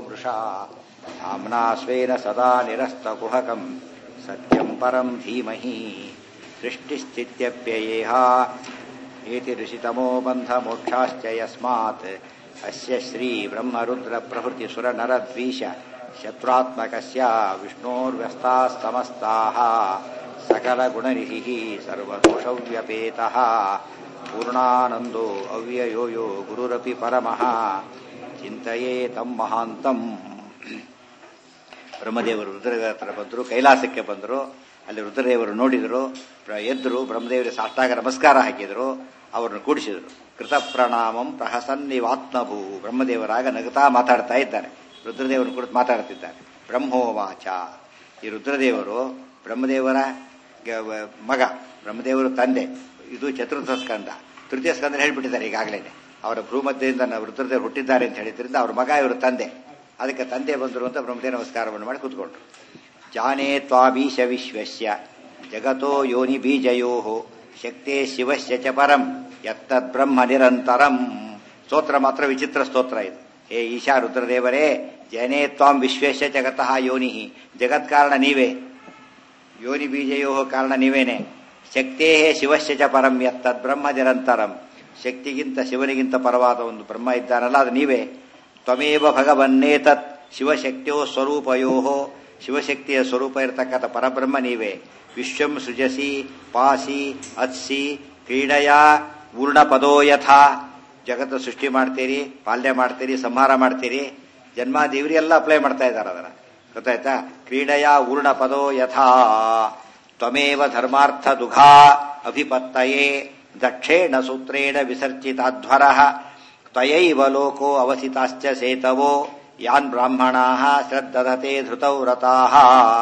पुरुषा धाम्ना स्वेन सदा निरस्तकुहकम् सत्यम् परम् धीमहि सृष्टिस्थित्यप्ययेहा एति ऋषितमो बन्धमोक्षाश्च यस्मात् अस्य श्रीब्रह्मरुद्रप्रभृतिसुरनरद्वीष शत्रुत्मकस्य विष्णोर्व्यस्ताः समस्ताः सकलगुणनिधिः सर्वदोषव्यपेतः पूर्णानन्दो अव्ययो यो गुरुरपि परमः ಚಿಂತೆಯೇ ತಮ್ಮ ಮಹಾಂತಂ ಬ್ರಹ್ಮದೇವರು ರುದ್ರದೇವರ ಹತ್ರ ಬಂದರು ಕೈಲಾಸಕ್ಕೆ ಬಂದರು ಅಲ್ಲಿ ರುದ್ರದೇವರು ನೋಡಿದರು ಎದ್ರು ಬ್ರಹ್ಮದೇವರಿಗೆ ಸಾಷ್ಟಾಗ ನಮಸ್ಕಾರ ಹಾಕಿದರು ಅವರನ್ನು ಕೂಡಿಸಿದರು ಕೃತ ಪ್ರಣಾಮಂ ಪ್ರಹಸನ್ನಿವಾತ್ಮಭೂ ಬ್ರಹ್ಮದೇವರಾಗ ನಗುತ್ತಾ ಮಾತಾಡ್ತಾ ಇದ್ದಾರೆ ರುದ್ರದೇವರನ್ನು ಕುರಿತು ಮಾತಾಡ್ತಿದ್ದಾರೆ ಬ್ರಹ್ಮೋವಾಚ ಈ ರುದ್ರದೇವರು ಬ್ರಹ್ಮದೇವರ ಮಗ ಬ್ರಹ್ಮದೇವರು ತಂದೆ ಇದು ಚತುರ್ಥ ಸ್ಕಂದ ತೃತೀಯ ಸ್ಕಂದ ಹೇಳ್ಬಿಟ್ಟಿದ್ದಾರೆ ಈಗಾಗಲೇ ಅವರ ಭ್ರೂಮಧ್ಯದಿಂದ ರುದ್ರದೇವರು ಹುಟ್ಟಿದ್ದಾರೆ ಅಂತ ಹೇಳಿದ್ರಿಂದ ಅವ್ರ ಮಗ ಇವರು ತಂದೆ ಅದಕ್ಕೆ ತಂದೆ ಬಂದರು ಅಂತ ಬ್ರಹ್ಮದೇವ ನಮಸ್ಕಾರವನ್ನು ಮಾಡಿ ಕೂತ್ಕೊಂಡ್ರು ಜಾನೇ ತ್ವಾಬೀಶ ವಿಶ್ವಸ್ಯ ಜಗತೋ ಯೋನಿ ಬೀಜಯೋ ಶಕ್ತಿ ಶಿವಸ್ಯ ಚ ಪರಂ ಯತ್ತದ್ ಬ್ರಹ್ಮ ನಿರಂತರಂ ಸ್ತೋತ್ರ ಮಾತ್ರ ವಿಚಿತ್ರ ಸ್ತೋತ್ರ ಇದು ಹೇ ಈಶಾ ರುದ್ರದೇವರೇ ಜನೇ ತ್ವಾಂ ವಿಶ್ವೇಶ ಜಗತಃ ಯೋನಿ ಜಗತ್ಕಾರಣ ನೀವೇ ಯೋನಿ ಬೀಜಯೋ ಕಾರಣ ನೀವೇನೆ ಶಕ್ತೇ ಶಿವಸ್ಯ ಚ ಪರಂ ಯತ್ತದ್ ಬ್ರಹ್ಮ ನಿರಂತರಂ ಶಕ್ತಿಗಿಂತ ಶಿವನಿಗಿಂತ ಪರವಾದ ಒಂದು ಬ್ರಹ್ಮ ಇದ್ದಾನಲ್ಲ ಅದು ನೀವೇ ತ್ವಮೇವ ಭಗವನ್ನೇತತ್ ಶಿವಶಕ್ತಿಯೋ ಸ್ವರೂಪಯೋ ಶಿವಶಕ್ತಿಯ ಸ್ವರೂಪ ಇರತಕ್ಕಂಥ ಪರಬ್ರಹ್ಮ ನೀವೇ ವಿಶ್ವಂ ಸೃಜಸಿ ಪಾಸಿ ಅತ್ಸಿ ಕ್ರೀಡೆಯ ಊರ್ಣಪದೋ ಯಥಾ ಜಗತ್ತು ಸೃಷ್ಟಿ ಮಾಡ್ತೀರಿ ಪಾಲನೆ ಮಾಡ್ತೀರಿ ಸಂಹಾರ ಮಾಡ್ತೀರಿ ಜನ್ಮಾದೇವರಿ ಎಲ್ಲ ಅಪ್ಲೈ ಮಾಡ್ತಾ ಇದ್ದಾರೆ ಅದರ ಗೊತ್ತಾಯ್ತಾ ಕ್ರೀಡೆಯ ಊರ್ಣಪದೋ ಯಥಾ ತ್ವಮೇವ ಧರ್ಮಾರ್ಥ ದುಘಾ ಅಭಿಪತ್ತಯೇ ದಕ್ಷೇಣ ಸೂತ್ರೇಣ ವಿಸರ್ಜಿತಾಧ್ವರ ತ್ವಯೈವ ಲೋಕೋ ಅವಸಿತಾಶ್ಚ ಸೇತವೋ ಯಾನ್ ಬ್ರಾಹ್ಮಣಾ ಶ್ರದ್ದಧತೆ ಧೃತೌ ರತಾಃ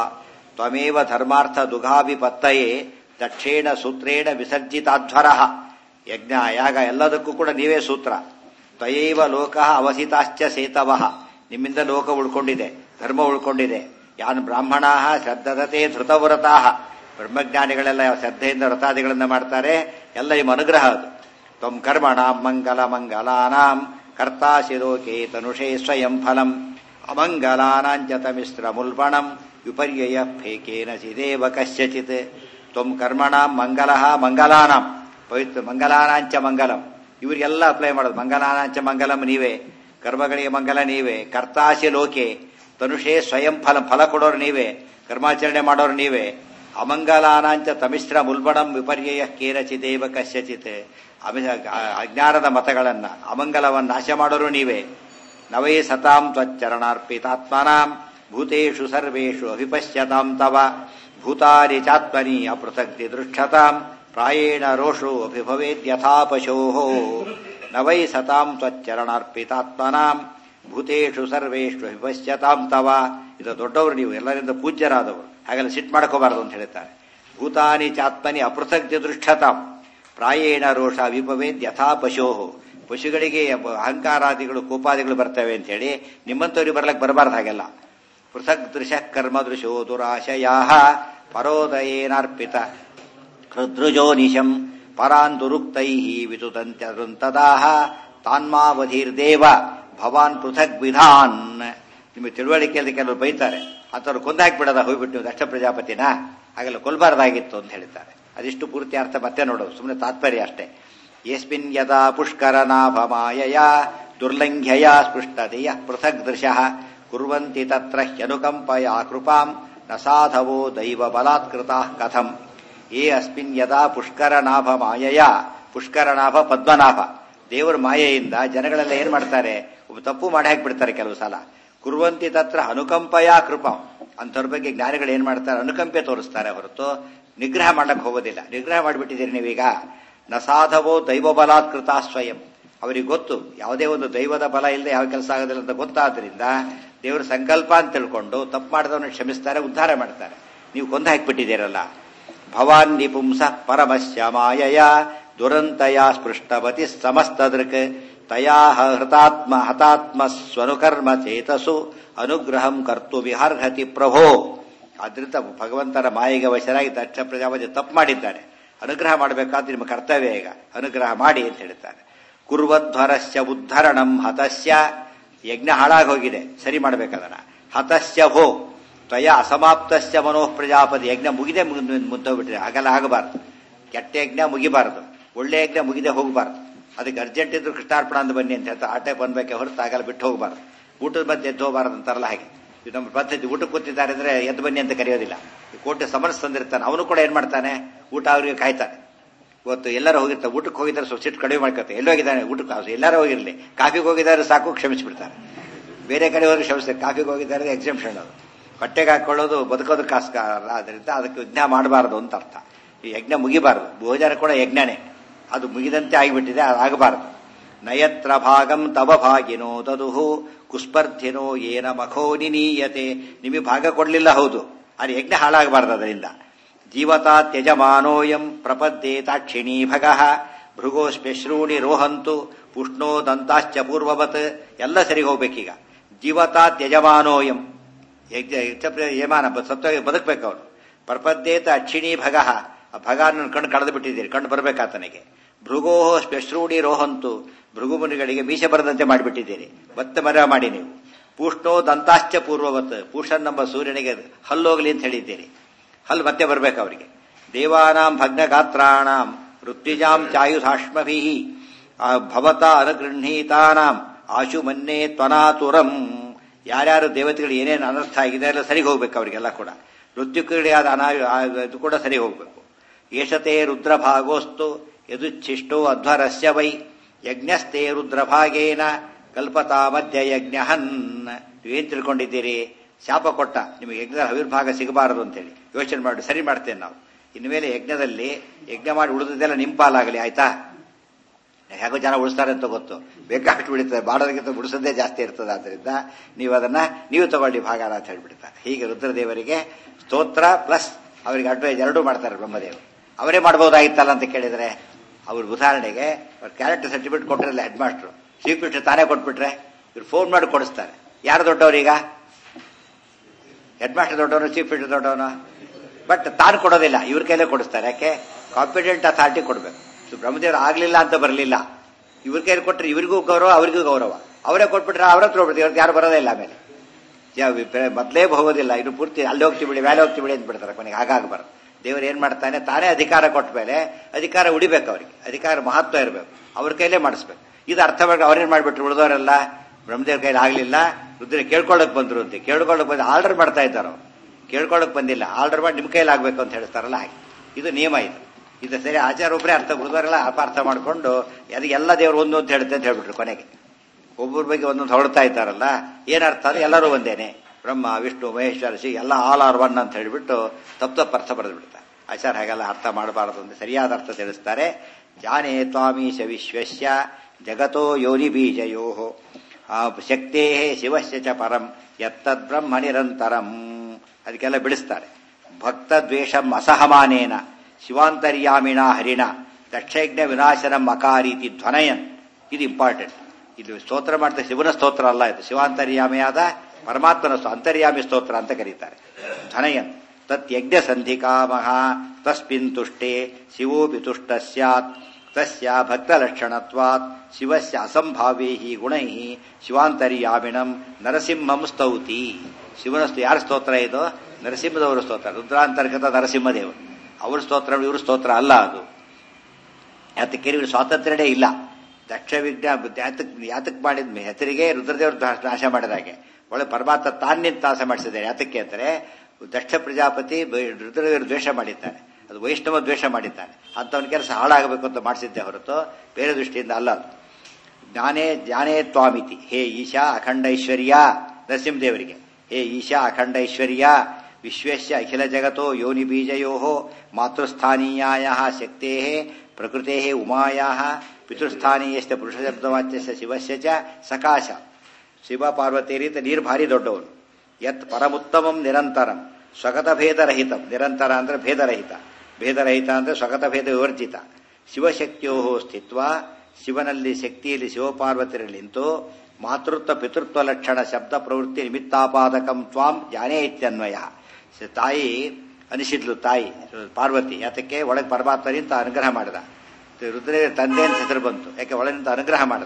ತ್ವಮೇವ ಧರ್ಮಾರ್ಥ ದುಘಾಭಿಪತ್ತಯೇ ದಕ್ಷೇಣ ಸೂತ್ರೇಣ ವಿಸರ್ಜಿತಾಧ್ವರ ಯಜ್ಞ ಯಾಗ ಎಲ್ಲದಕ್ಕೂ ಕೂಡ ನೀವೇ ಸೂತ್ರ ತ್ವಯೈವ ಲೋಕ ಅವಸಿತಾಶ್ಚ ಸೇತವ ನಿಮ್ಮಿಂದ ಲೋಕ ಉಳ್ಕೊಂಡಿದೆ ಧರ್ಮ ಉಳ್ಕೊಂಡಿದೆ ಯಾನ್ ಬ್ರಾಹ್ಮಣಾ ಶ್ರದ್ಧತೆ ಧೃತವ್ರತಾ ಬ್ರಹ್ಮಜ್ಞಾನಿಗಳೆಲ್ಲ ಶ್ರದ್ಧೆಯಿಂದ ವ್ರತಾದಿಗಳನ್ನ ಮಾಡ್ತಾರೆ ಎಲ್ಲ ನಿಮ್ಮ ಅನುಗ್ರಹ ಅದು ತ್ವಂ ಕರ್ಮಣಾಂ ಮಂಗಲ ಮಂಗಲಾನಾಂ ಕರ್ತಾಸಿ ಲೋಕೆ ತನುಷೇ ಸ್ವಯಂ ಫಲಂ ಅಮಂಗಲಾನಾಂಚ ತಮಿಸ್ರ ಮುಲ್ಬಣಂ ವಿಪರ್ಯಯ ಫೇಕೇನ ಚಿದೇವ ಕಶ್ಯಚಿತ್ ತ್ವಂ ಕರ್ಮಣಾಂ ಮಂಗಲ ಮಂಗಲಾನಾಂ ಪವಿತ್ರ ಮಂಗಲಾನಾಂಚ ಮಂಗಲಂ ಇವರಿಗೆಲ್ಲ ಅಪ್ಲೈ ಮಾಡೋದು ಮಂಗಲಾನಾಂಚ ಮಂಗಲಂ ನೀವೇ ಕರ್ಮಗಳಿಗೆ ಮಂಗಲ ನೀವೇ ಕರ್ತಾಸಿ ಲೋಕೆ ತನುಷೇ ಸ್ವಯಂ ಫಲ ಫಲ ಕೊಡೋರು ನೀವೇ ಕರ್ಮಾಚರಣೆ ಮಾಡೋರು ನೀವೇ ಅಮಂಗಲಾನಾಂಚ ತಮಿಶ್ರ ಮುಲ್ಬಣಂ ವಿಪರ್ಯಯ ಕೇನಚಿದೇವ ಕಶ್ಯಚಿತ್ ಅಜ್ಞಾನದ ಮತಗಳನ್ನ ಅಮಂಗಲವನ್ನು ನಾಶ ಮಾಡೋರು ನೀವೇ ನವೈ ಸತಾಂ ತ್ವಚ್ಚರಣಾರ್ಪಿತಾತ್ಮನಾಂ ಭೂತೇಷು ಸರ್ವೇಷು ಅಭಿಪಶ್ಯತಾಂ ತವ ಭೂತಾನಿ ಚಾತ್ಮನಿ ಅಪೃಥಕ್ತಿ ದೃಕ್ಷತಾಂ ಪ್ರಾಯೇಣ ರೋಷೋ ಅಭಿಭವೇದ್ಯಥಾ ಪಶೋಃ ನವೈ ಸತಾಂ ತ್ವಚ್ಚರಣಾರ್ಪಿತಾತ್ಮನಾಂ ಭೂತೇಷು ಸರ್ವೇಷು ಅಭಿಪಶ್ಯತಾಂ ತವ ಇದು ದೊಡ್ಡವರು ನೀವು ಎಲ್ಲರಿಂದ ಪೂಜ್ಯರಾದವರು ಹಾಗೆಲ್ಲ ಸಿಟ್ಟು ಮಾಡ್ಕೋಬಾರದು ಅಂತ ಹೇಳ್ತಾರೆ ಭೂತಾನಿ ಚಾತ್ಮನಿ ಅಪೃಥಕ್ ದೃಷ್ಟತಾಂ ಪ್ರಾಯೇಣ ರೋಷ ವಿಪವೇದ್ ಯಥಾ ಪಶೋ ಪಶುಗಳಿಗೆ ಅಹಂಕಾರಾದಿಗಳು ಕೋಪಾದಿಗಳು ಬರ್ತವೆ ಅಂತ ಹೇಳಿ ನಿಮ್ಮಂತವ್ರಿಗೆ ಬರ್ಲಕ್ಕೆ ಬರಬಾರ್ದು ಹಾಗೆಲ್ಲ ಪೃಥಕ್ ದೃಶ ಕರ್ಮ ದೃಶೋ ದುರಾಶಯಾ ಪರೋದಯೇನಾರ್ಪಿತ ಹೃದೃಜೋ ನಿಶಂ ಪರಾಂದುರುಕ್ತೈ ವಿತುತಂತ್ಯದಾಹ ತಾನ್ಮಾವಧಿರ್ದೇವ ಭವಾನ್ ಪೃಥಕ್ ವಿಧಾನ್ ನಿಮಗೆ ತಿಳುವಳಿಕೆಯಲ್ಲಿ ಕೆಲವರು ಬೈತಾರೆ ಅಂಥವ್ರು ಕೊಂದು ಹಾಕಿಬಿಡೋದ ಹೋಗ್ಬಿಟ್ಟು ನೀವು ದಕ್ಷ ಪ್ರಜಾಪತಿನ ಹಾಗೆಲ್ಲ ಕೊಲ್ಬಾರ್ದಾಗಿತ್ತು ಅಂತ ಹೇಳ್ತಾರೆ ಅದಿಷ್ಟು ಪೂರ್ತಿ ಅರ್ಥ ಮತ್ತೆ ನೋಡೋದು ಸುಮ್ಮನೆ ತಾತ್ಪರ್ಯ ಅಷ್ಟೇ ಯಸ್ಮಿನ್ ಯದಾ ಪುಷ್ಕರ ನಾಭಮಾಯಯ ದುರ್ಲಂಘ್ಯಯ ಸ್ಪೃಷ್ಟತೆಯ ಪೃಥಕ್ ದೃಶಃ ಕುರ್ವಂತಿ ತತ್ರ ಹ್ಯನುಕಂಪಯ ಕೃಪಾಂ ನ ಸಾಧವೋ ದೈವ ಬಲಾತ್ಕೃತ ಕಥಂ ಏ ಅಸ್ಮಿನ್ ಯದಾ ಪುಷ್ಕರ ನಾಭ ಮಾಯಯ ಪುಷ್ಕರ ನಾಭ ಪದ್ಮನಾಭ ದೇವರ ಮಾಯೆಯಿಂದ ಜನಗಳೆಲ್ಲ ಏನ್ ಮಾಡ್ತಾರೆ ತಪ್ಪು ಮಾಡಿ ಹಾಕ್ಬಿಡ್ತಾರೆ ಕೆಲವು ಸಲ ಕುರುವಂತಿ ತತ್ರ ಅನುಕಂಪಯ ಕೃಪಾ ಅಂಥವ್ರ ಬಗ್ಗೆ ಜ್ಞಾನಿಗಳು ಏನ್ ಮಾಡ್ತಾರೆ ಅನುಕಂಪೆ ತೋರಿಸ್ತಾರೆ ಹೊರತು ನಿಗ್ರಹ ಮಾಡಕ್ ಹೋಗೋದಿಲ್ಲ ನಿಗ್ರಹ ಮಾಡಿಬಿಟ್ಟಿದ್ದೀರಿ ನೀವೀಗ ನ ಸಾಧವೋ ದೈವ ಬಲಾತ್ಕೃತ ಸ್ವಯಂ ಅವರಿಗೆ ಗೊತ್ತು ಯಾವುದೇ ಒಂದು ದೈವದ ಬಲ ಇಲ್ಲದೆ ಯಾವ ಕೆಲಸ ಆಗೋದಿಲ್ಲ ಅಂತ ಗೊತ್ತಾದ್ರಿಂದ ದೇವರ ಸಂಕಲ್ಪ ಅಂತ ತಿಳ್ಕೊಂಡು ತಪ್ಪು ಮಾಡಿದವನ್ನ ಕ್ಷಮಿಸ್ತಾರೆ ಉದ್ಧಾರ ಮಾಡ್ತಾರೆ ನೀವು ಕೊಂದು ಹಾಕಿಬಿಟ್ಟಿದ್ದೀರಲ್ಲ ಭವಾನ್ ನಿಪುಂಸ ಪರಮಶ್ಯ ಮಾಯಯ ದುರಂತಯ ಸ್ಪೃಷ್ಟವತಿ ಸಮಸ್ತದೃಕ್ ತಯಾ ಹೃತಾತ್ಮ ಹತಾತ್ಮ ಸ್ವನುಕರ್ಮ ಚೇತಸು ಅನುಗ್ರಹಂ ಕರ್ತು ವಿಹಾರ್ಹತಿ ಪ್ರಭೋ ಆದ್ರಿಂದ ಭಗವಂತನ ಮಾಯಿಗೆ ವಶರಾಗಿ ದಕ್ಷ ಪ್ರಜಾಪತಿ ತಪ್ಪು ಮಾಡಿದ್ದಾನೆ ಅನುಗ್ರಹ ಮಾಡಬೇಕಾದ್ರೆ ನಿಮ್ಮ ಕರ್ತವ್ಯ ಈಗ ಅನುಗ್ರಹ ಮಾಡಿ ಅಂತ ಹೇಳ್ತಾರೆ ಕುರ್ವಧ್ವರಸ್ಯ ಉದ್ಧರಣಂ ಹತಸ್ಯ ಯಜ್ಞ ಹಾಳಾಗಿ ಹೋಗಿದೆ ಸರಿ ಮಾಡ್ಬೇಕದನ್ನ ಹತಸ್ಯ ಭೋ ತ್ವಯ ಅಸಮಾಪ್ತಸ್ಯ ಮನೋಃ ಪ್ರಜಾಪತಿ ಯಜ್ಞ ಮುಗಿದೆ ಮುದ್ದೋಗ್ಬಿಟ್ಟಿದೆ ಹಾಗೆಲ್ಲ ಆಗಬಾರ್ದು ಕೆಟ್ಟ ಯಜ್ಞ ಮುಗಿಬಾರದು ಒಳ್ಳೆ ಯಜ್ಞ ಮುಗಿದೆ ಹೋಗಬಾರ್ದು ಅದಕ್ಕೆ ಅರ್ಜೆಂಟ್ ಇದ್ರು ಕೃಷ್ಣಾರ್ಪಣ ಅಂತ ಬನ್ನಿ ಅಂತ ಹೇಳ್ತಾ ಆಟೆ ಬಂದ್ಬೇಕೆ ಹೊರತು ಆಗಲ್ಲ ಬಿಟ್ಟು ಹೋಗಬಾರ್ದು ಊಟದ ಮಧ್ಯೆ ಎದ್ದು ಹೋಗಬಾರದು ಅಂತಾರಲ್ಲ ಹಾಗೆ ಇದು ನಮ್ಮ ಪದ್ಧತಿ ಊಟಕ್ಕೆ ಕೂತಿದ್ದಾರೆ ಅಂದ್ರೆ ಎದ್ದು ಬನ್ನಿ ಅಂತ ಕರೆಯೋದಿಲ್ಲ ಈ ಕೋಟೆ ಸಮರಸ್ ತಂದಿರ್ತಾನೆ ಅವನು ಕೂಡ ಏನ್ ಮಾಡ್ತಾನೆ ಊಟ ಅವರಿಗೆ ಕಾಯ್ತಾನೆ ಇವತ್ತು ಎಲ್ಲರೂ ಹೋಗಿರ್ತಾರೆ ಊಟಕ್ಕೆ ಹೋಗಿದ್ದಾರೆ ಸ್ವಲ್ಪ ಸಿಟ್ಟು ಕಡಿಮೆ ಮಾಡ್ಕೊತಾರೆ ಎಲ್ಲೋ ಹೋಗಿದ್ದಾನೆ ಊಟಕ್ಕೆ ಎಲ್ಲರೂ ಹೋಗಿರಲಿ ಕಾಫಿಗೆ ಹೋಗಿದ್ದಾರೆ ಸಾಕು ಕ್ಷಮಿಸ್ಬಿಡ್ತಾರೆ ಬೇರೆ ಕಡೆ ಹೋದ್ರೆ ಕ್ಷಮಿಸ್ತಾರೆ ಕಾಫಿಗೆ ಹೋಗಿದ್ದಾರೆ ಎಕ್ಸೆಂಪ್ಷನ್ ಅದು ಹೊಟ್ಟೆಗೆ ಹಾಕೊಳ್ಳೋದು ಬದುಕೋದಕ್ಕಾಸ್ಕರ ಅದರಿಂದ ಅದಕ್ಕೆ ಯಜ್ಞ ಮಾಡಬಾರದು ಅಂತ ಅರ್ಥ ಈ ಯಜ್ಞ ಮುಗಿಬಾರದು ಭೋಜನ ಕೂಡ ಯಜ್ಞನೇ ಅದು ಮುಗಿದಂತೆ ಆಗಿಬಿಟ್ಟಿದೆ ಅದು ಆಗಬಾರದು ನಯತ್ರ ಭಾಗಂ ತವ ಭಾಗಿನೋ ತದುಹು ಕುಸ್ಪರ್ಧಿನೋ ಏನ ಮಖೋ ನಿನೀಯತೆ ನಿಮಗೆ ಭಾಗ ಕೊಡ್ಲಿಲ್ಲ ಹೌದು ಅದು ಯಜ್ಞ ಹಾಳಾಗಬಾರದು ಅದರಿಂದ ಜೀವತಾ ತ್ಯಜಮಾನೋಯಂ ಪ್ರಪದ್ಯೇತಾಕ್ಷಿಣೀ ಭಗ ಭೃಗೋಶ್ಮ್ಯಶ್ರೂಣಿ ರೋಹಂತು ಪುಷ್ಣೋ ದಂತಾಶ್ಚ ಪೂರ್ವವತ್ ಎಲ್ಲ ಸರಿ ಹೋಗ್ಬೇಕೀಗ ಜೀವತಾ ತ್ಯಜಮಾನೋಯಂ ಯಮಾನ ಸತ್ವ ಬದುಕಬೇಕು ಅವನು ಪ್ರಪದ್ಯೇತ ಅಕ್ಷಿಣಿ ಭಗ ಆ ಭಗ ಕಣ್ಣು ಕಳೆದು ಬಿಟ್ಟಿದ್ದೀರಿ ಕಣ್ಣು ಬರಬೇಕಾತನಿಗೆ ಭೃಗೋ ಸ್ಪೆಶ್ರೂಢಿ ರೋಹಂತು ಭೃಗು ಮುನಿಗಳಿಗೆ ಮೀಸೆ ಬರದಂತೆ ಮಾಡಿಬಿಟ್ಟಿದ್ದೀರಿ ಮತ್ತೆ ಮರ ಮಾಡಿ ನೀವು ಪೂಷ್ಣೋ ದಂತಾಶ್ಚ ಪೂರ್ವವತ್ ಪೂಷನ್ ನಂಬ ಸೂರ್ಯನಿಗೆ ಹಲ್ಲೋಗ್ಲಿ ಅಂತ ಹೇಳಿದ್ದೀರಿ ಹಲ್ಲು ಮತ್ತೆ ಬರ್ಬೇಕು ಅವರಿಗೆ ದೇವಾನಾಂ ಭಗ್ನ ಗಾತ್ರಾಣಾಂ ಋತ್ವಿಜಾಂ ಚಾಯುಧಾಶ್ಮಭಿ ಭವತ ಅನುಗೃಹೀತಾನಾಂ ಆಶು ಮನ್ನೇ ತ್ವನಾತುರಂ ಯಾರ್ಯಾರು ದೇವತೆಗಳು ಏನೇನು ಅನರ್ಥ ಆಗಿದೆ ಎಲ್ಲ ಸರಿ ಹೋಗ್ಬೇಕು ಅವರಿಗೆಲ್ಲ ಕೂಡ ಋತ್ಯುಗಳಿಗೆ ಆದ ಅನಾ ಇದು ಕೂಡ ಸರಿ ಹೋಗ್ಬೇಕು ಏಷತೆ ರುದ್ರಭಾಗೋಸ್ತು ಯದುಚ್ಛಿಷ್ಟೋ ಅಧ್ವರಸ್ಯ ವೈ ಯಜ್ಞಸ್ಥೆ ರುದ್ರಭಾಗೇನ ಕಲ್ಪತಾ ಮಧ್ಯ ಯಜ್ಞ ಹನ್ ನೀವೇನ್ ತಿಳ್ಕೊಂಡಿದ್ದೀರಿ ಶಾಪ ಕೊಟ್ಟ ನಿಮಗೆ ಯಜ್ಞದ ಅವಿರ್ಭಾಗ ಸಿಗಬಾರದು ಅಂತೇಳಿ ಯೋಚನೆ ಮಾಡಿ ಸರಿ ಮಾಡ್ತೇನೆ ನಾವು ಇನ್ಮೇಲೆ ಯಜ್ಞದಲ್ಲಿ ಯಜ್ಞ ಮಾಡಿ ಉಳಿದದೆಲ್ಲ ನಿಂಪಾಲಾಗಲಿ ಆಯ್ತಾ ಹೇಗೋ ಜನ ಉಳಿಸ್ತಾರೆ ಅಂತ ಗೊತ್ತು ಬೇಕಾಷ್ಟು ಉಳಿತದೆ ಮಾಡೋದಕ್ಕಿಂತ ಉಳಿಸೋದೇ ಜಾಸ್ತಿ ಇರ್ತದೆ ಆದ್ದರಿಂದ ನೀವು ಅದನ್ನ ನೀವು ತಗೊಳ್ಳಿ ಭಾಗ ಅಂತ ಹೇಳ್ಬಿಡ್ತಾರೆ ಹೀಗೆ ರುದ್ರದೇವರಿಗೆ ಸ್ತೋತ್ರ ಪ್ಲಸ್ ಅವರಿಗೆ ಅಡ್ವೈಸ್ ಎರಡೂ ಮಾಡ್ತಾರೆ ಬ್ರಹ್ಮದೇವರು ಅವರೇ ಮಾಡಬಹುದಾಗಿತ್ತಲ್ಲ ಅಂತ ಕೇಳಿದ್ರೆ ಅವ್ರ ಉದಾಹರಣೆಗೆ ಅವ್ರ ಕ್ಯಾರೆಕ್ಟರ್ ಸರ್ಟಿಫಿಕೇಟ್ ಕೊಟ್ಟಿರಲ್ಲ ಹೆಡ್ ಮಾಸ್ಟ್ರು ಚೀಫ್ ಮಿನಿಸ್ಟರ್ ತಾನೇ ಕೊಟ್ಬಿಟ್ರೆ ಇವ್ರು ಫೋನ್ ಮಾಡಿ ಕೊಡಿಸ್ತಾರೆ ಯಾರು ದೊಡ್ಡವರೀಗ ಹೆಡ್ ಮಾಸ್ಟರ್ ದೊಡ್ಡವನು ಚೀಫ್ ಮಿನಿಸ್ಟರ್ ದೊಡ್ಡವನು ಬಟ್ ತಾನು ಕೊಡೋದಿಲ್ಲ ಇವ್ರ ಕೈಲೇ ಕೊಡಿಸ್ತಾರೆ ಯಾಕೆ ಕಾಂಪಿಟೆಂಟ್ ಅಥಾರಿಟಿ ಕೊಡಬೇಕು ಬ್ರಹ್ಮದೇವರು ಆಗ್ಲಿಲ್ಲ ಅಂತ ಬರಲಿಲ್ಲ ಇವ್ರ ಕೈಲಿ ಕೊಟ್ಟರೆ ಇವರಿಗೂ ಗೌರವ ಅವರಿಗೂ ಗೌರವ ಅವರೇ ಕೊಟ್ಬಿಟ್ರೆ ಅವರ ಹತ್ರ ಹೋಗ್ಬಿಡ್ತೀವಿ ಇವ್ರಿಗೆ ಯಾರು ಬರೋದೇ ಇಲ್ಲ ಆಮೇಲೆ ಮೊದಲೇ ಹೋಗೋದಿಲ್ಲ ಇನ್ನು ಪೂರ್ತಿ ಅಲ್ಲಿ ಹೋಗ್ತೀವಿ ಬಿಡಿ ಮೇಲೆ ಹೋಗ್ತೀವಿ ಬಿಡಿ ಅಂತ ಬಿಡ್ತಾರೆ ಕೊನೆಗೆ ಹಾಗಾಗಬಾರ್ದು ದೇವರು ಏನ್ ಮಾಡ್ತಾನೆ ತಾನೇ ಅಧಿಕಾರ ಕೊಟ್ಟ ಮೇಲೆ ಅಧಿಕಾರ ಉಡಿಬೇಕು ಅವರಿಗೆ ಅಧಿಕಾರ ಮಹತ್ವ ಇರಬೇಕು ಅವ್ರ ಕೈಲೇ ಮಾಡಿಸ್ಬೇಕು ಇದು ಅರ್ಥ ಮಾಡಿ ಅವ್ರೇನ್ ಮಾಡ್ಬಿಟ್ರು ಉಳಿದವರೆಲ್ಲ ಬ್ರಹ್ಮದೇವ್ರ ಕೈಲಿ ಆಗ್ಲಿಲ್ಲ ರುದ್ರ ಕೇಳ್ಕೊಳ್ಳಕ್ ಬಂದ್ರು ಅಂತ ಕೇಳ್ಕೊಳ್ಳಕ್ ಬಂದು ಆರ್ಡರ್ ಮಾಡ್ತಾ ಇದ್ದಾರೋ ಕೇಳ್ಕೊಳ್ಳಕ್ ಬಂದಿಲ್ಲ ಆರ್ಡರ್ ಮಾಡಿ ನಿಮ್ ಕೈಲಿ ಆಗ್ಬೇಕು ಅಂತ ಹೇಳ್ತಾರಲ್ಲ ಹಾಗೆ ಇದು ನಿಯಮ ಇದು ಇದು ಸರಿ ಆಚಾರ ಒಬ್ಬರೇ ಅರ್ಥ ಉಳಿದವರೆಲ್ಲ ಅಪಾರ್ಥ ಮಾಡ್ಕೊಂಡು ಎಲ್ಲ ದೇವರು ಒಂದು ಅಂತ ಹೇಳುತ್ತೆ ಅಂತ ಹೇಳ್ಬಿಟ್ರು ಕೊನೆಗೆ ಒಬ್ಬರ ಬಗ್ಗೆ ಒಂದೊಂದು ಹೊರಡ್ತಾ ಇದ್ದಾರಲ್ಲ ಏನರ್ಥ ಅಂದ್ರೆ ಎಲ್ಲರೂ ಒಂದೇನೆ ಬ್ರಹ್ಮ ವಿಷ್ಣು ಮಹೇಶ್ವರ ಶ್ರೀ ಎಲ್ಲ ಆಲ್ ಆರ್ ಒನ್ ಅಂತ ಹೇಳಿಬಿಟ್ಟು ತಪ್ಪು ತಪ್ಪು ಅರ್ಥ ಬರೆದು ಬಿಡ್ತಾರೆ ಆಚಾರ ಹಾಗೆಲ್ಲ ಅರ್ಥ ಮಾಡಬಾರದು ಅಂತ ಸರಿಯಾದ ಅರ್ಥ ತಿಳಿಸ್ತಾರೆ ಜಾನೇ ತ್ವಾಮೀಶ ವಿಶ್ವಸ್ಯ ಜಗತೋ ಯೋನಿ ಬೀಜಯೋ ಶಕ್ತೇ ಶಿವಸ್ಯ ಚ ಪರಂ ಯತ್ತದ್ ಬ್ರಹ್ಮ ನಿರಂತರಂ ಅದಕ್ಕೆಲ್ಲ ಬಿಡಿಸ್ತಾರೆ ಭಕ್ತ ದ್ವೇಷಂ ಅಸಹಮಾನೇನ ಶಿವಾಂತರ್ಯಾಮಿಣ ಹರಿಣ ದಕ್ಷಯಜ್ಞ ವಿನಾಶನಂ ಅಕಾರೀತಿ ಧ್ವನಯನ್ ಇದು ಇಂಪಾರ್ಟೆಂಟ್ ಇದು ಸ್ತೋತ್ರ ಮಾಡಿದ ಶಿವನ ಸ್ತೋತ್ರ ಅಲ್ಲ ಇದು ಶಿವಾಂತರ್ಯಾಮಿಯಾದ ಪರಮಾತ್ಮನ ಅಂತರ್ಯಾಮಿ ಸ್ತೋತ್ರ ಅಂತ ಕರೀತಾರೆ ಧನಯನ್ ತತ್ ಯಜ್ಞ ಸಂಧಿಕಾಮಹ ತಸ್ಮಿನ್ ತುಷ್ಟೇ ಶಿವೋಪಿ ತುಷ್ಟ ಸ್ಯಾತ್ ತಸ್ಯ ಭಕ್ತಲಕ್ಷಣತ್ವಾತ್ ಶಿವಸ್ಯ ಅಸಂಭಾವೇ ಗುಣೈ ಶಿವಾಂತರ್ಯಾಮಿಣಂ ನರಸಿಂಹಂ ಸ್ತೌತಿ ಶಿವನ ಯಾರ ಸ್ತೋತ್ರ ಇದು ನರಸಿಂಹದವರ ಸ್ತೋತ್ರ ರುದ್ರಾಂತರ್ಗತ ನರಸಿಂಹದೇವರು ಅವ್ರ ಸ್ತೋತ್ರ ಇವ್ರ ಸ್ತೋತ್ರ ಅಲ್ಲ ಅದು ಯಾತಕ್ಕೆ ಇವ್ರ ಸ್ವಾತಂತ್ರ್ಯನೇ ಇಲ್ಲ ದಕ್ಷ ವಿಜ್ಞಾ ಯಾತಕ್ ಯಾತಕ್ ಮಾಡಿದ ಹೆಸರಿಗೆ ರುದ್ರದೇವರು ನಾಶ ಮಾಡಿದಾಗೆ ಒಳ್ಳೆ ಪರಮಾತ್ಮ ತಾನ್ನಿಂದ ನಾಶ ಮಾಡಿಸಿದ್ದಾರೆ ಯಾತಕ್ಕೆ ಅಂದರೆ ದಕ್ಷ ಪ್ರಜಾಪತಿ ರುದ್ರದೇವರು ದ್ವೇಷ ಮಾಡಿದ್ದಾನೆ ಅದು ವೈಷ್ಣವ ದ್ವೇಷ ಮಾಡಿದ್ದಾನೆ ಅಂತವನ ಕೆಲಸ ಹಾಳಾಗಬೇಕು ಅಂತ ಮಾಡಿಸಿದ್ದೆ ಹೊರತು ಬೇರೆ ದೃಷ್ಟಿಯಿಂದ ಅಲ್ಲ ಅದು ಜ್ಞಾನೇ ಜ್ಞಾನೇ ತ್ವಾಮಿತಿ ಹೇ ಈಶಾ ಅಖಂಡ ಐಶ್ವರ್ಯ ನರಸಿಂಹದೇವರಿಗೆ ಹೇ ಈಶಾ ಅಖಂಡ ಐಶ್ವರ್ಯ ವಿಶ್ವಸ್ಯ ಅಖಿಲ ಜಗತೋ ಯೋನಿ ಬೀಜಯೋ ಮಾತೃಸ್ಥಾನೀಯಾಯ ಶಕ್ತೇ ಪ್ರಕೃತೆ ಉಮಾಯಾ ಪಿತೃಸ್ಥಾನೀಯಸ್ಥ ಪುರುಷಶಬ್ದವಾಚ್ಯಸ್ಯ ಶಿವಸ್ಯ ಚ ಸಕಾಶ ಶಿವ ಪಾರ್ವತಿ ರೀತಿ ನೀರು ಭಾರಿ ದೊಡ್ಡವನು ಯತ್ ಪರಮುತ್ತಮಂ ನಿರಂತರಂ ಸ್ವಗತ ಭೇದರಹಿತ ನಿರಂತರ ಅಂದ್ರೆ ಭೇದರಹಿತ ಭೇದರಹಿತ ಅಂದ್ರೆ ಸ್ವಗತ ಭೇದ ವಿವರ್ಜಿತ ಶಿವಶಕ್ತಿಯೋ ಸ್ಥಿತ್ವ ಶಿವನಲ್ಲಿ ಶಕ್ತಿಯಲ್ಲಿ ಶಿವಪಾರ್ವತಿಯಲ್ಲಿ ನಿಂತು ಮಾತೃತ್ವ ಪಿತೃತ್ವ ಲಕ್ಷಣ ಶಬ್ದ ಪ್ರವೃತ್ತಿ ನಿಮಿತ್ತಾಪಾದಕಂ ತ್ವಾಂ ಜಾನೇ ಇತ್ಯನ್ವಯ ತಾಯಿ ಅನಿಸಿದ್ಲು ತಾಯಿ ಪಾರ್ವತಿ ಯಾತಕ್ಕೆ ಒಳಗೆ ಪರಮಾತ್ಮನಿಂದ ಅನುಗ್ರಹ ಮಾಡಿದ ರುದ್ರ ತಂದೆ ಅಂತ ಹೆಸರು ಬಂತು ಯಾಕೆ ಒಳಗಿನಿಂದ ಅನುಗ್ರಹ ಮಾಡಿದ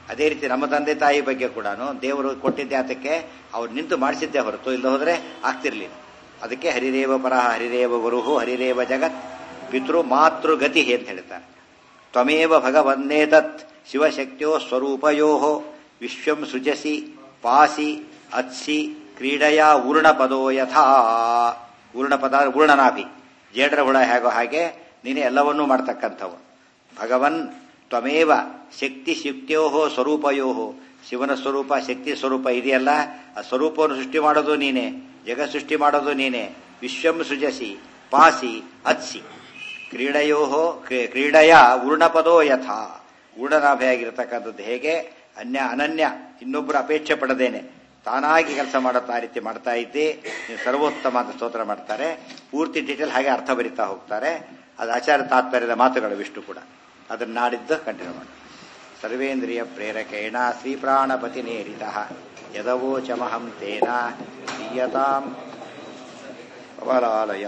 ಅದೇ ರೀತಿ ನಮ್ಮ ತಂದೆ ತಾಯಿ ಬಗ್ಗೆ ಕೂಡ ದೇವರು ಕೊಟ್ಟಿದ್ದೆ ಅದಕ್ಕೆ ಅವ್ರು ನಿಂತು ಮಾಡಿಸಿದ್ದೆ ಹೊರತು ಇಲ್ಲ ಹೋದ್ರೆ ಆಗ್ತಿರ್ಲಿಲ್ಲ ಅದಕ್ಕೆ ಹರಿರೇವ ಪರಹ ಹರಿರೇವ ಗುರುಹು ಹರಿರೇವ ಜಗತ್ ಪಿತೃ ಮಾತೃ ಗತಿ ಅಂತ ಹೇಳ್ತಾರೆ ತ್ವಮೇವ ಭಗವನ್ನೇತತ್ ಶಿವಶಕ್ತಿಯೋ ಸ್ವರೂಪಯೋ ವಿಶ್ವಂ ಸೃಜಸಿ ಪಾಸಿ ಅತ್ಸಿ ಕ್ರೀಡೆಯ ಊರ್ಣಪದೋ ಯಥಾ ಊರ್ಣಪದ ಊರ್ಣನಾಭಿ ಜೇಡರ ಹುಳ ಹೇಗೋ ಹಾಗೆ ನೀನೇ ಎಲ್ಲವನ್ನೂ ಮಾಡ್ತಕ್ಕಂಥವು ಭಗವನ್ ತ್ವಮೇವ ಶಕ್ತಿ ಶಕ್ತಿಯೋ ಸ್ವರೂಪಯೋ ಶಿವನ ಸ್ವರೂಪ ಶಕ್ತಿ ಸ್ವರೂಪ ಇದೆಯಲ್ಲ ಆ ಸ್ವರೂಪವನ್ನು ಸೃಷ್ಟಿ ಮಾಡೋದು ನೀನೆ ಜಗತ್ ಸೃಷ್ಟಿ ಮಾಡೋದು ನೀನೆ ವಿಶ್ವಂ ಸೃಜಸಿ ಪಾಸಿ ಅತ್ಸಿ ಕ್ರೀಡೆಯೋ ಕ್ರೀಡೆಯ ಊರ್ಣಪದೋ ಯಥಾ ಊರ್ಣನಾಭೆಯಾಗಿರ್ತಕ್ಕಂಥದ್ದು ಹೇಗೆ ಅನ್ಯ ಅನನ್ಯ ಇನ್ನೊಬ್ಬರು ಅಪೇಕ್ಷೆ ಪಡದೇನೆ ತಾನಾಗಿ ಕೆಲಸ ಮಾಡುತ್ತಾ ಆ ರೀತಿ ಮಾಡ್ತಾ ಇದ್ದಿ ನೀನು ಸರ್ವೋತ್ತಮ ಅಂತ ಸ್ತೋತ್ರ ಮಾಡ್ತಾರೆ ಪೂರ್ತಿ ಡೀಟೇಲ್ ಹಾಗೆ ಅರ್ಥ ಬರಿತಾ ಹೋಗ್ತಾರೆ ಅದು ಆಚಾರ್ಯ ತಾತ್ಪರ್ಯದ ಮಾತುಗಳು ವಿಷ್ಣು ಕೂಡ ಅದನ್ನ ನಾಡಿದ್ದು ಕಂಟಿನ್ಯೂ ಮಾಡಿ ಸರ್ವೇಂದ್ರಿಯ ಪ್ರೇರಕೇಣ ಶ್ರೀಪ್ರಾಣಪತಿ ನೇರಿತ ಯದವೋಚಮಹಂ ತೇನ ದೀಯತಾಂ ಅವಲಾಲಯ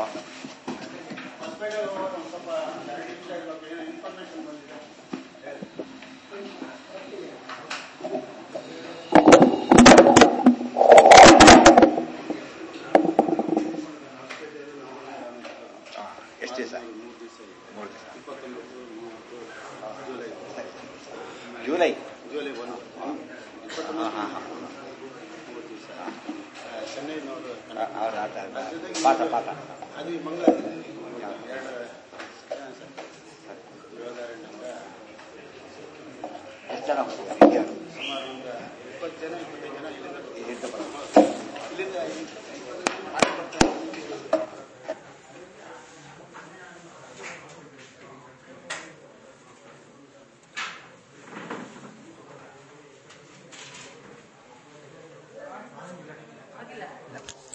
ಎಷ್ಟು ದಿವಸ ಮೂರು ದಿವಸ ಜುಲೈ ಜುಲೈ ಒಂದು ಹಾಂ ಹಾಂ ಹಾಂ ಚೆನ್ನೈನವರು ಅವ್ರ ಆಟ ಪಾಠ ಪಾಠ ಅದು ಈ ಮಂಗಳೂರಲ್ಲಿ ಎರಡು ಯೋಗಾರಣ್ಯಂಗ ಎಷ್ಟು ಜನ ಹೋಗ್ತಿದ್ದಾರೆ ಸುಮಾರು ಒಂದು ಇಪ್ಪತ್ತು ಜನ ಇಪ್ಪತ್ತೈದು ಜನ ಇಲ್ಲಿಂದ ಇಲ್ಲಿಂದ ಬರೋದು. ಇಲ್ಲಿಂದ ಆಗಿಲ್ಲ